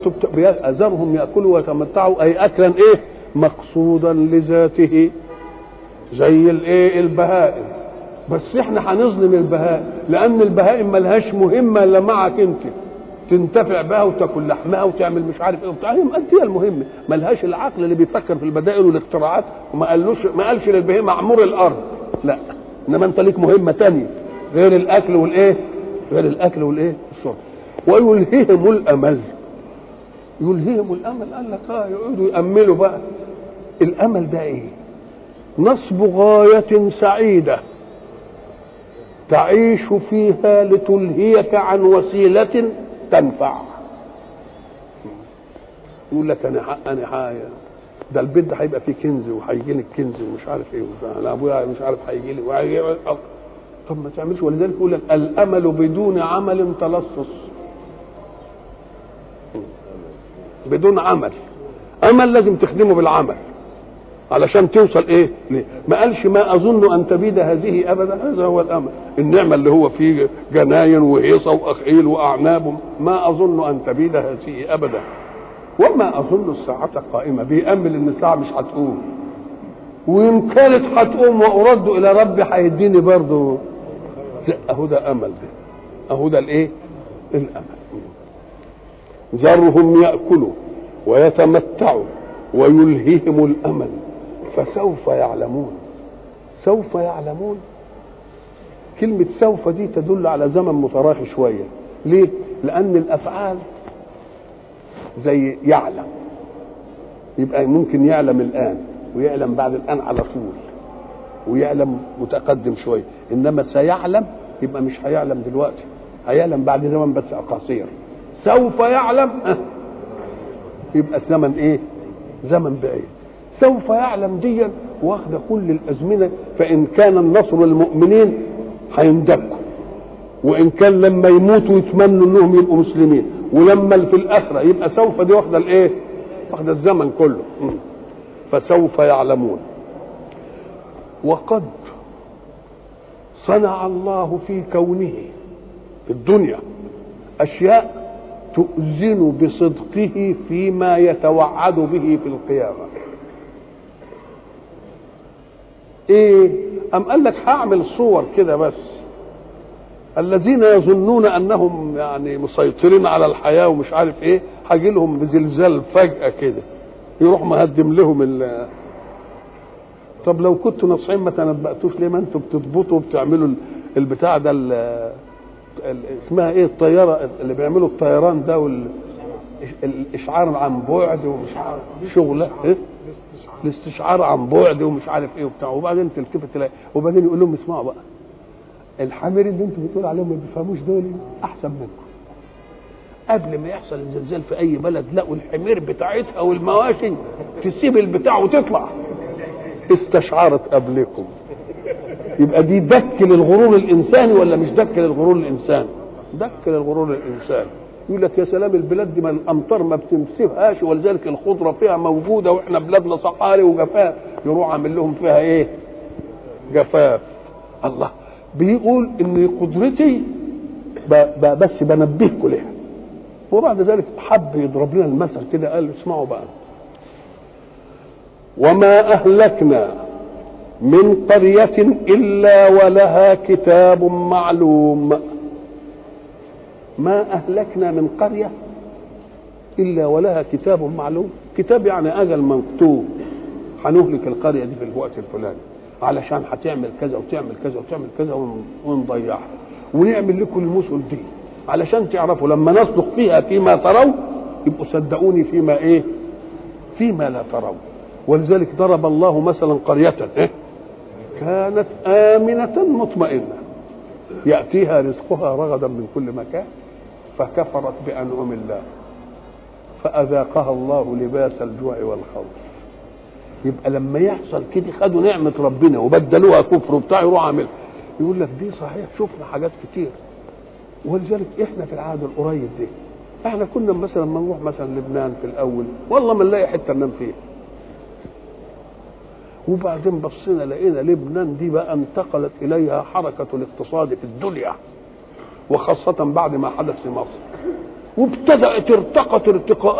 أذرهم يأكلوا ويتمتعوا أي أكلا إيه مقصودا لذاته زي الإيه البهائم بس إحنا هنظلم البهائم لأن البهائم ملهاش مهمة إلا معك أنت تنتفع بها وتاكل لحمها وتعمل مش عارف ايه وبتاع هي دي المهمه ملهاش العقل اللي بيفكر في البدائل والاختراعات وما قالوش ما قالش للبهيمه اعمر الارض لا انما انت ليك مهمه تانية غير الاكل والايه غير الاكل والايه الشرب ويلهيهم الامل يلهيهم الامل قال لك اه يقعدوا ياملوا بقى الامل ده ايه نصب غايه سعيده تعيش فيها لتلهيك عن وسيله تنفع يقول لك انا حق انا حق ده البيت ده هيبقى فيه كنز وهيجي لك كنز ومش عارف ايه انا ابويا مش عارف هيجي لي وهيجي طب ما تعملش ولذلك يقول لك الامل بدون عمل تلصص بدون عمل امل لازم تخدمه بالعمل علشان توصل ايه ليه؟ ما قالش ما اظن ان تبيد هذه ابدا هذا هو الامل النعمه اللي هو فيه جناين وهيصه واخيل واعناب ما اظن ان تبيد هذه ابدا وما اظن الساعه قائمه بيامل ان الساعه مش هتقوم وان كانت هتقوم وارد الى ربي هيديني برضه اهو ده امل ده اهو ده الايه الامل ذرهم ياكلوا ويتمتعوا ويلهيهم الامل فسوف يعلمون سوف يعلمون كلمة سوف دي تدل على زمن متراخي شوية ليه؟ لأن الأفعال زي يعلم يبقى ممكن يعلم الآن ويعلم بعد الآن على طول ويعلم متقدم شوية إنما سيعلم يبقى مش هيعلم دلوقتي هيعلم بعد زمن بس قصير سوف يعلم يبقى الزمن ايه زمن بعيد سوف يعلم ديا واخده كل الازمنه فان كان النصر للمؤمنين هيندكوا وان كان لما يموتوا يتمنوا انهم يبقوا مسلمين ولما في الاخره يبقى سوف دي واخده الايه؟ واخده الزمن كله فسوف يعلمون وقد صنع الله في كونه في الدنيا اشياء تؤذن بصدقه فيما يتوعد به في القيامه ايه ام قال لك هعمل صور كده بس الذين يظنون انهم يعني مسيطرين على الحياه ومش عارف ايه هاجي لهم بزلزال فجاه كده يروح مهدم لهم ال طب لو كنتوا ناصحين ما تنبأتوش ليه ما انتوا بتضبطوا وبتعملوا البتاع ده ال ال اسمها ايه الطياره اللي بيعملوا الطيران ده وال الاشعار عن بعد ومش عارف شغله ايه الاستشعار عن بعد ومش عارف ايه وبتاع وبعدين تلتفت تلاقي وبعدين يقول لهم اسمعوا بقى الحمير اللي انتوا بتقول عليهم ما بيفهموش دول احسن منكم قبل ما يحصل الزلزال في اي بلد لقوا الحمير بتاعتها والمواشي تسيب البتاع وتطلع استشعرت قبلكم يبقى دي دك للغرور الانساني ولا مش دك للغرور الانساني دك للغرور الانساني يقول لك يا سلام البلاد دي ما الامطار ما بتمسكهاش ولذلك الخضره فيها موجوده واحنا بلادنا صحاري وجفاف يروح عامل لهم فيها ايه؟ جفاف الله بيقول ان قدرتي ب ب بس بنبهكم لها وبعد ذلك حب يضرب لنا المثل كده قال اسمعوا بقى وما اهلكنا من قريه الا ولها كتاب معلوم ما أهلكنا من قرية إلا ولها كتاب معلوم كتاب يعني أجل مكتوب هنهلك القرية دي في الوقت الفلاني علشان هتعمل كذا وتعمل كذا وتعمل كذا ونضيعها ونعمل لكم المثل دي علشان تعرفوا لما نصدق فيها فيما ترون يبقوا صدقوني فيما ايه فيما لا ترون ولذلك ضرب الله مثلا قرية إيه؟ كانت آمنة مطمئنة يأتيها رزقها رغدا من كل مكان فكفرت بأنعم الله فأذاقها الله لباس الجوع والخوف يبقى لما يحصل كده خدوا نعمة ربنا وبدلوها كفر وبتاع يروح عامل يقول لك دي صحيح شفنا حاجات كتير ولذلك احنا في العهد القريب دي احنا كنا مثلا ما نروح مثلا لبنان في الاول والله ما نلاقي حته ننام فيها وبعدين بصينا لقينا لبنان دي بقى انتقلت اليها حركه الاقتصاد في الدنيا وخاصه بعد ما حدث في مصر وابتدأت ارتقت ارتقاء